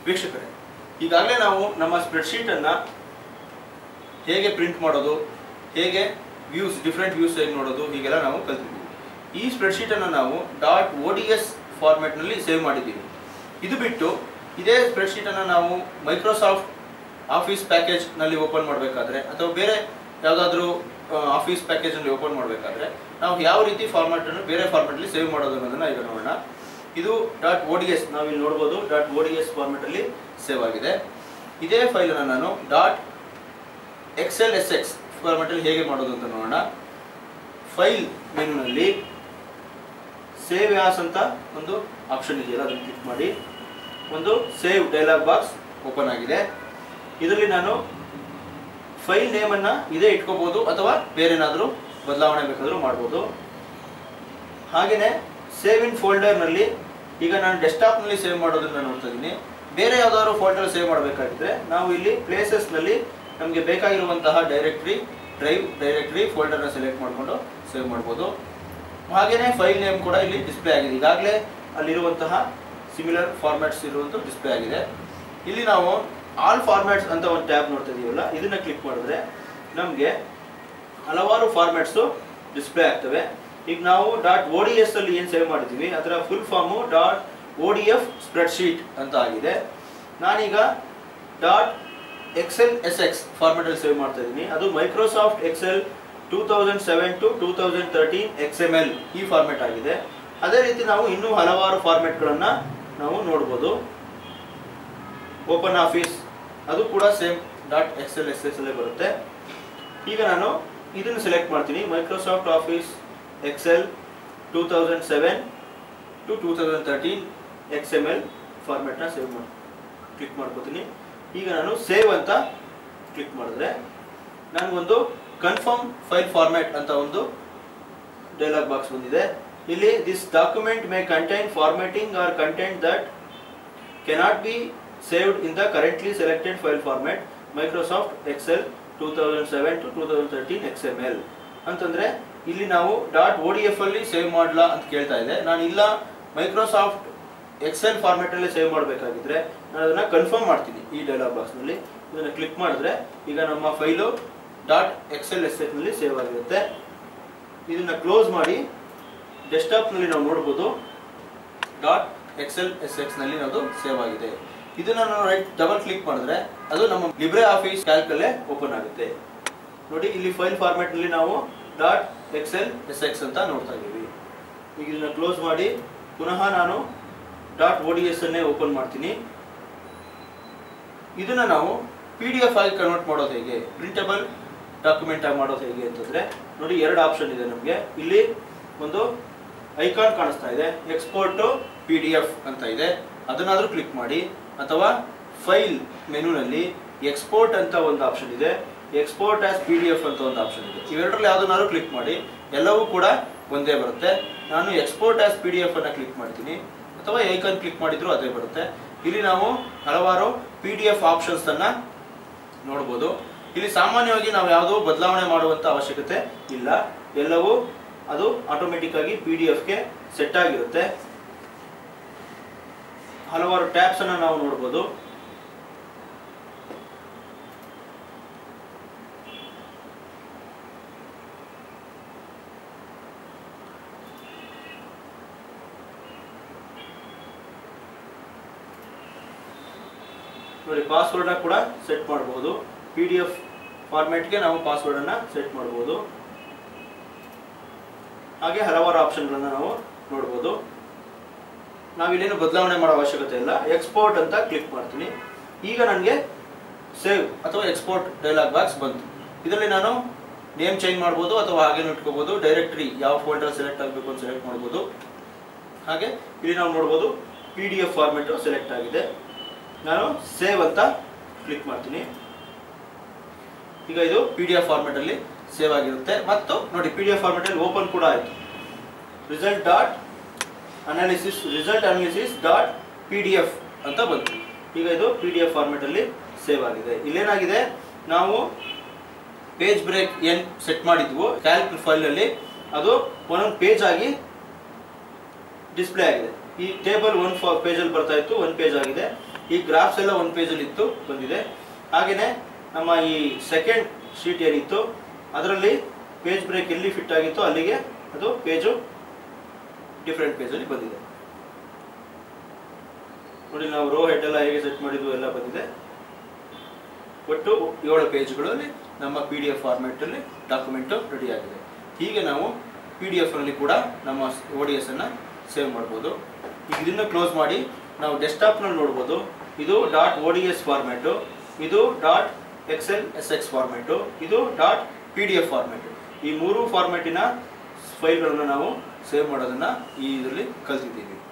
ವೀಕ್ಷಕರೇ ಈಗಾಗಲೇ ನಾವು ನಮ್ಮ ಸ್ಪ್ರೆಡ್ಶೀಟನ್ನು ಹೇಗೆ ಪ್ರಿಂಟ್ ಮಾಡೋದು ಹೇಗೆ ವ್ಯೂಸ್ ಡಿಫ್ರೆಂಟ್ ವ್ಯೂಸ್ ಹೇಗೆ ನೋಡೋದು ಹೀಗೆಲ್ಲ ನಾವು ಕಲ್ತಿದ್ದೀವಿ ಈ ಸ್ಪ್ರೆಡ್ಶೀಟನ್ನು ನಾವು ಡಾಟ್ ಓ ಡಿ ಎಸ್ ಫಾರ್ಮ್ಯಾಟ್ನಲ್ಲಿ ಸೇವ್ ಮಾಡಿದ್ದೀವಿ ಇದು ಬಿಟ್ಟು ಇದೇ ಸ್ಪ್ರೆಡ್ಶೀಟನ್ನು ನಾವು ಮೈಕ್ರೋಸಾಫ್ಟ್ ಆಫೀಸ್ ಪ್ಯಾಕೇಜ್ನಲ್ಲಿ ಓಪನ್ ಮಾಡಬೇಕಾದ್ರೆ ಅಥವಾ ಬೇರೆ ಯಾವುದಾದ್ರೂ ಆಫೀಸ್ ಪ್ಯಾಕೇಜಲ್ಲಿ ಓಪನ್ ಮಾಡಬೇಕಾದ್ರೆ ನಾವು ಯಾವ ರೀತಿ ಫಾರ್ಮ್ಯಾಟನ್ನು ಬೇರೆ ಫಾರ್ಮ್ಯಾಟಲ್ಲಿ ಸೇವ್ ಮಾಡೋದು ಅನ್ನೋದನ್ನು ಈಗ ನೋಡೋಣ ಇದು ಡಾಟ್ ಓ ಡಿ ಎಸ್ ನಾವಿಲ್ಲಿ ನೋಡ್ಬೋದು ಡಾಟ್ ಓ ಡಿ ಎಸ್ ಫಾರ್ಮ್ಯಾಟಲ್ಲಿ ಸೇವ್ ಆಗಿದೆ ಇದೇ ಫೈಲನ್ನು ನಾನು ಡಾಟ್ ಎಕ್ಸೆಲ್ ಎಸ್ ಎಕ್ಸ್ ಫಾರ್ಮ್ಯಾಟಲ್ಲಿ ಹೇಗೆ ಮಾಡೋದು ಅಂತ ನೋಡೋಣ ಫೈಲ್ ಮೆನುನಲ್ಲಿ ಸೇವ್ ಯಾಸ್ ಅಂತ ಒಂದು ಆಪ್ಷನ್ ಇದೆಯಲ್ಲ ಅದನ್ನು ಕ್ಲಿಕ್ ಮಾಡಿ ಒಂದು ಸೇವ್ ಡೈಲಾಗ್ ಬಾಕ್ಸ್ ಓಪನ್ ಆಗಿದೆ ಇದರಲ್ಲಿ ನಾನು ಫೈಲ್ ನೇಮನ್ನು ಇದೇ ಇಟ್ಕೋಬೋದು ಅಥವಾ ಬೇರೆ ಏನಾದರೂ ಬದಲಾವಣೆ ಬೇಕಾದರೂ ಮಾಡ್ಬೋದು ಹಾಗೆಯೇ ಸೇವ್ ಇನ್ ಫೋಲ್ಡರ್ನಲ್ಲಿ ಈಗ ನಾನು ಡೆಸ್ಕ್ಟಾಪ್ನಲ್ಲಿ ಸೇವ್ ಮಾಡೋದನ್ನ ನೋಡ್ತಾ ಇದ್ದೀನಿ ಬೇರೆ ಯಾವುದಾದ್ರು ಫೋಲ್ಡರ್ ಸೇವ್ ಮಾಡಬೇಕಾಗಿದ್ರೆ ನಾವು ಇಲ್ಲಿ ಪ್ಲೇಸಸ್ನಲ್ಲಿ ನಮಗೆ ಬೇಕಾಗಿರುವಂತಹ ಡೈರೆಕ್ಟ್ರಿ ಡ್ರೈವ್ ಡೈರೆಕ್ಟ್ರಿ ಫೋಲ್ಡರ್ನ ಸೆಲೆಕ್ಟ್ ಮಾಡಿಕೊಂಡು ಸೇವ್ ಮಾಡ್ಬೋದು ಹಾಗೆಯೇ ಫೈಲ್ ನೇಮ್ ಕೂಡ ಇಲ್ಲಿ ಡಿಸ್ಪ್ಲೇ ಆಗಿದೆ ಈಗಾಗಲೇ ಅಲ್ಲಿರುವಂತಹ ಸಿಮಿಲರ್ ಫಾರ್ಮ್ಯಾಟ್ಸ್ ಇರುವಂಥ ಡಿಸ್ಪ್ಲೇ ಆಗಿದೆ ಇಲ್ಲಿ ನಾವು ಆಲ್ ಫಾರ್ಮ್ಯಾಟ್ಸ್ ಅಂತ ಒಂದು ಟ್ಯಾಬ್ ನೋಡ್ತಾ ಇದೀವಲ್ಲ ಇದನ್ನ ಕ್ಲಿಕ್ ಮಾಡಿದ್ರೆ ನಮಗೆ ಹಲವಾರು ಫಾರ್ಮ್ಯಾಟ್ಸು ಡಿಸ್ಪ್ಲೇ ಆಗ್ತವೆ ಈಗ ನಾವು ಡಾಟ್ ಓ ಡಿ ಎಸ್ ಅಲ್ಲಿ ಏನು ಸೇವ್ ಮಾಡಿದ್ದೀವಿ ಅದರ full form dot O D F spreadsheet ಅಂತ ಆಗಿದೆ ನಾನೀಗ ಡಾಟ್ ಎಕ್ಸೆಲ್ ಎಸ್ ಎಕ್ಸ್ ಫಾರ್ಮ್ಯಾಟಲ್ಲಿ ಸೇವ್ ಮಾಡ್ತಾ ಇದ್ದೀನಿ ಅದು Microsoft Excel two thousand seven to two thousand thirteen X M L ಈ ಫಾರ್ಮ್ಯಾಟ್ ಆಗಿದೆ ಅದೇ ರೀತಿ ನಾವು ಇನ್ನೂ ಹಲವಾರು ಫಾರ್ಮ್ಯಾಟ್ಗಳನ್ನು ನಾವು ನೋಡ್ಬೋದು ಓಪನ್ ಆಫೀಸ್ ಅದು ಕೂಡ same dot X L S S ಅಲ್ಲೇ ಬರುತ್ತೆ ಈಗ ನಾನು ಇದನ್ನು ಸೆಲೆಕ್ಟ್ ಮಾಡ್ತೀನಿ Microsoft Office Excel two thousand seven to two thousand thirteen X M L ಫಾರ್ಮ್ಯಾಟ್ನ ಸೇವ್ ಮಾಡಿ ಕ್ಲಿಕ್ ಮಾಡ್ಕೋತೀನಿ ಈಗ ನಾನು ಸೇವ್ ಅಂತ ಕ್ಲಿಕ್ ಮಾಡಿದ್ರೆ ನನಗೊಂದು ಕನ್ಫರ್ಮ್ ಫೈಲ್ ಫಾರ್ಮ್ಯಾಟ್ ಅಂತ ಒಂದು ಡೈಲಾಗ್ ಬಾಕ್ಸ್ ಬಂದಿದೆ ಇಲ್ಲಿ this document may contain formatting or content that cannot be saved in the currently selected file format Microsoft Excel two thousand seven to two thousand thirteen X M L ಅಂತಂದ್ರೆ ಇಲ್ಲಿ ನಾವು dot O D F ಅಲ್ಲಿ save ಮಾಡಲಾ ಅಂತ ಕೇಳ್ತಾ ಇದೆ ನಾನು ಇಲ್ಲ ಮೈಕ್ರೋಸಾಫ್ಟ್ ಎಕ್ಸೆಲ್ ಫಾರ್ಮ್ಯಾಟಲ್ಲಿ ಸೇವ್ ಮಾಡಬೇಕಾಗಿದ್ರೆ ನಾನು ಅದನ್ನು ಕನ್ಫರ್ಮ್ ಮಾಡ್ತೀನಿ ಈ ಡೈಲಾಗ್ ಬಾಕ್ಸ್ನಲ್ಲಿ ಇದನ್ನು ಕ್ಲಿಕ್ ಮಾಡಿದ್ರೆ ಈಗ ನಮ್ಮ ಫೈಲು ಡಾಟ್ ಎಕ್ಸೆಲ್ ಎಸ್ ನಲ್ಲಿ ಸೇವ್ ಆಗಿರುತ್ತೆ ಇದನ್ನು ಕ್ಲೋಸ್ ಮಾಡಿ ಡೆಸ್ಕ್ಟಾಪ್ನಲ್ಲಿ ನಾವು ನೋಡ್ಬೋದು ಡಾಟ್ ಎಕ್ಸೆಲ್ ಎಸ್ ಎಕ್ಸ್ನಲ್ಲಿ ಅದು ಸೇವ್ ಆಗಿದೆ ಇದನ್ನು ನಾವು ರೈಟ್ ಡಬಲ್ ಕ್ಲಿಕ್ ಮಾಡಿದ್ರೆ ಅದು ನಮ್ಮ ಲಿಬ್ರೆ ಆಫೀಸ್ ಕ್ಯಾಲ್ಕಲ್ಲೇ ಓಪನ್ ಆಗುತ್ತೆ ನೋಡಿ ಇಲ್ಲಿ ಫೈಲ್ ಫಾರ್ಮ್ಯಾಟ್ನಲ್ಲಿ ನಾವು ಡಾಟ್ ಎಕ್ಸೆಲ್ ಎಸ್ ಎಕ್ಸ್ ಅಂತ ನೋಡ್ತಾ ಇದ್ದೀವಿ ಈಗ ಇದನ್ನ ಕ್ಲೋಸ್ ಮಾಡಿ ಪುನಃ ನಾನು ಡಾಟ್ ಓ ಡಿ ಎಸ್ ಅನ್ನೇ ಓಪನ್ ಮಾಡ್ತೀನಿ ಇದನ್ನ ನಾವು ಪಿ ಡಿ ಎಫ್ ಆಗಿ ಕನ್ವರ್ಟ್ ಮಾಡೋದು ಹೇಗೆ ಪ್ರಿಂಟಬಲ್ ಡಾಕ್ಯುಮೆಂಟ್ ಆಗಿ ಮಾಡೋದು ಹೇಗೆ ಅಂತಂದ್ರೆ ನೋಡಿ ಎರಡು ಆಪ್ಷನ್ ಇದೆ ನಮಗೆ ಇಲ್ಲಿ ಒಂದು ಐಕಾನ್ ಕಾಣಿಸ್ತಾ ಇದೆ ಎಕ್ಸ್ಪೋರ್ಟ್ ಪಿ ಡಿ ಎಫ್ ಅಂತ ಇದೆ ಅದನ್ನಾದ್ರೂ ಕ್ಲಿಕ್ ಮಾಡಿ ಅಥವಾ ಫೈಲ್ ಮೆನುನಲ್ಲಿ ಎಕ್ಸ್ಪೋರ್ಟ್ ಅಂತ ಒಂದು ಆಪ್ಷನ್ ಇದೆ export as P D F ಅಂತ ಒಂದು ಆಪ್ಷನ್ ಇದೆ ಇವೆರಡರಲ್ಲಿ ಯಾವುದನ್ನಾದ್ರೂ ಕ್ಲಿಕ್ ಮಾಡಿ ಎಲ್ಲವೂ ಕೂಡ ಒಂದೇ ಬರುತ್ತೆ ನಾನು export as P D F ಅನ್ನ ಕ್ಲಿಕ್ ಮಾಡ್ತೀನಿ ಅಥವಾ ಐಕಾನ್ ಕ್ಲಿಕ್ ಮಾಡಿದ್ರು ಅದೇ ಬರುತ್ತೆ ಇಲ್ಲಿ ನಾವು ಹಲವಾರು ಪಿ ಡಿ ಎಫ್ ಆಪ್ಷನ್ಸ್ ಅನ್ನ ನೋಡ್ಬೋದು ಇಲ್ಲಿ ಸಾಮಾನ್ಯವಾಗಿ ನಾವು ಯಾವುದೋ ಬದಲಾವಣೆ ಮಾಡುವಂತ ಅವಶ್ಯಕತೆ ಇಲ್ಲ ಎಲ್ಲವೂ ಅದು ಆಟೋಮೆಟಿಕ್ ಆಗಿ ಪಿ ಡಿ ಎಫ್ಗೆ ಸೆಟ್ ಆಗಿರುತ್ತೆ ಹಲವಾರು ಟ್ಯಾಬ್ಸ್ ಅನ್ನ ನಾವು ನೋಡ್ಬೋದು ನೋಡಿ ಪಾಸ್ವರ್ಡ್ನ ಕೂಡ ಸೆಟ್ ಮಾಡಬಹುದು ಪಿ ಡಿ ಎಫ್ ಫಾರ್ಮ್ಯಾಟ್ಗೆ ನಾವು ಪಾಸ್ವರ್ಡನ್ನು ಸೆಟ್ ಮಾಡ್ಬೋದು ಹಾಗೆ ಹಲವಾರು ಆಪ್ಷನ್ಗಳನ್ನ ನಾವು ನೋಡ್ಬೋದು ನಾವಿಲ್ಲೇನು ಬದಲಾವಣೆ ಮಾಡೋ ಅವಶ್ಯಕತೆ ಇಲ್ಲ ಎಕ್ಸ್ಪೋರ್ಟ್ ಅಂತ ಕ್ಲಿಕ್ ಮಾಡ್ತೀನಿ ಈಗ ನನಗೆ ಸೇವ್ ಅಥವಾ ಎಕ್ಸ್ಪೋರ್ಟ್ ಡೈಲಾಗ್ ಬಾಕ್ಸ್ ಬಂತು ಇದರಲ್ಲಿ ನಾನು ನೇಮ್ ಚೇಂಜ್ ಮಾಡ್ಬೋದು ಅಥವಾ ಹಾಗೇನು ಇಟ್ಕೋಬೋದು ಡೈರೆಕ್ಟ್ರಿ ಯಾವ ಫೋಲ್ಡರ್ ಸೆಲೆಕ್ಟ್ ಆಗಬೇಕು ಅಂತ ಸೆಲೆಕ್ಟ್ ಮಾಡ್ಬೋದು ಹಾಗೆ ಇಲ್ಲಿ ನಾವು ನೋಡ್ಬೋದು P D F format select ಆಗಿದೆ ನಾನು ಸೇವ್ ಅಂತ ಕ್ಲಿಕ್ ಮಾಡ್ತೀನಿ ಈಗ ಇದು ಪಿ ಡಿ ಎಫ್ ಫಾರ್ಮೆಟಲ್ಲಿ ಸೇವ್ ಆಗಿರುತ್ತೆ ಮತ್ತು ನೋಡಿ ಪಿ ಡಿ ಎಫ್ ಫಾರ್ಮೆಟಲ್ಲಿ ಓಪನ್ ಕೂಡ ಆಯಿತು result dot analysis result analysis dot P D F ಅಂತ ಬಂತು ಈಗ ಇದು ಪಿ ಡಿ ಎಫ್ ಫಾರ್ಮೆಟಲ್ಲಿ ಸೇವ್ ಆಗಿದೆ ಇಲ್ಲೇನಾಗಿದೆ ನಾವು ಪೇಜ್ ಬ್ರೇಕ್ ಏನು ಸೆಟ್ ಮಾಡಿದ್ವು ಕ್ಯಾಲ್ಕ್ ಫೈಲಲ್ಲಿ ಅದು ಒಂದೊಂದು ಪೇಜ್ ಆಗಿ ಡಿಸ್ಪ್ಲೇ ಆಗಿದೆ ಈ ಟೇಬಲ್ ಒಂದು ಪೇಜಲ್ಲಿ ಬರ್ತಾ ಇತ್ತು ಒಂದು ಪೇಜ್ ಆಗಿದೆ ಈ ಗ್ರಾಫ್ಸ್ ಎಲ್ಲ ಒಂದು ಪೇಜಲ್ಲಿ ಇತ್ತು ಬಂದಿದೆ ಹಾಗೆಯೇ ನಮ್ಮ ಈ ಸೆಕೆಂಡ್ ಶೀಟ್ ಏನಿತ್ತು ಅದರಲ್ಲಿ ಪೇಜ್ ಬ್ರೇಕ್ ಎಲ್ಲಿ ಫಿಟ್ ಆಗಿತ್ತು ಅಲ್ಲಿಗೆ ಅದು ಪೇಜು ಡಿಫ್ರೆಂಟ್ ಪೇಜಲ್ಲಿ ಬಂದಿದೆ ನೋಡಿ ನಾವು ರೋ ಹೆಡ್ ಎಲ್ಲ ಹೇಗೆ ಸೆಟ್ ಮಾಡಿದ್ವು ಎಲ್ಲ ಬಂದಿದೆ ಒಟ್ಟು ಏಳು ಪೇಜ್ಗಳಲ್ಲಿ ನಮ್ಮ ಪಿ ಡಿ ಎಫ್ ಫಾರ್ಮೆಟಲ್ಲಿ ಡಾಕ್ಯುಮೆಂಟು ರೆಡಿ ಆಗಿದೆ ಹೀಗೆ ನಾವು ಪಿ ಡಿ ಎಫ್ನಲ್ಲಿ ಕೂಡ ನಮ್ಮ ಓ ಡಿ ಎಸ್ ಅನ್ನು ಸೇವ್ ಮಾಡ್ಬೋದು ಈಗ ಇದನ್ನು ಕ್ಲೋಸ್ ಮಾಡಿ ನಾವು ಡೆಸ್ಕ್ಟಾಪ್ನಲ್ಲಿ ನೋಡ್ಬೋದು ಇದು dot O D S format ಇದು dot X L S X format ಇದು dot P D F format ಈ ಮೂರು ಫಾರ್ಮ್ಯಾಟಿನ ಫೈಲ್ಗಳನ್ನು ನಾವು ಸೇವ್ ಮಾಡೋದನ್ನು ಈ ಇದರಲ್ಲಿ ಕಲ್ತಿದ್ದೀವಿ